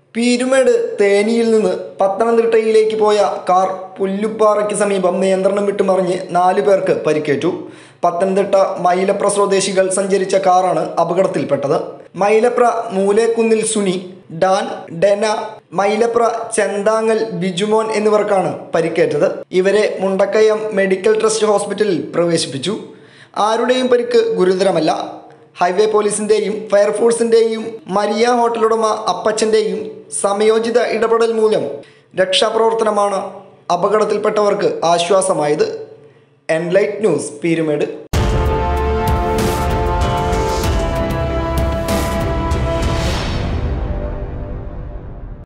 പീരുമേട് തേനിയിൽ നിന്ന് പത്തനംതിട്ടയിലേക്ക് പോയ കാർ പുല്ലുപ്പാറയ്ക്ക് സമീപം നിയന്ത്രണം വിട്ടുമറിഞ്ഞ് നാലു പേർക്ക് പരിക്കേറ്റു പത്തനംതിട്ട മൈലപ്ര സ്വദേശികൾ സഞ്ചരിച്ച കാറാണ് അപകടത്തിൽപ്പെട്ടത് മൈലപ്ര മൂലേക്കുന്നിൽ സുനി ഡാൻ ഡെന മൈലപ്ര ചെന്താങ്ങൽ ബിജുമോൻ എന്നിവർക്കാണ് പരിക്കേറ്റത് ഇവരെ മുണ്ടക്കയം മെഡിക്കൽ ട്രസ്റ്റ് ഹോസ്പിറ്റലിൽ പ്രവേശിപ്പിച്ചു ആരുടെയും പരിക്ക് ഗുരുതരമല്ല ഹൈവേ പോലീസിന്റെയും ഫയർഫോഴ്സിന്റെയും മരിയ ഹോട്ടലുടമ അപ്പച്ചന്റെയും സമയോചിത ഇടപെടൽ മൂലം രക്ഷാപ്രവർത്തനമാണ് അപകടത്തിൽപ്പെട്ടവർക്ക് ആശ്വാസമായത് എൻലൈറ്റ് ന്യൂസ് പീരുമേട്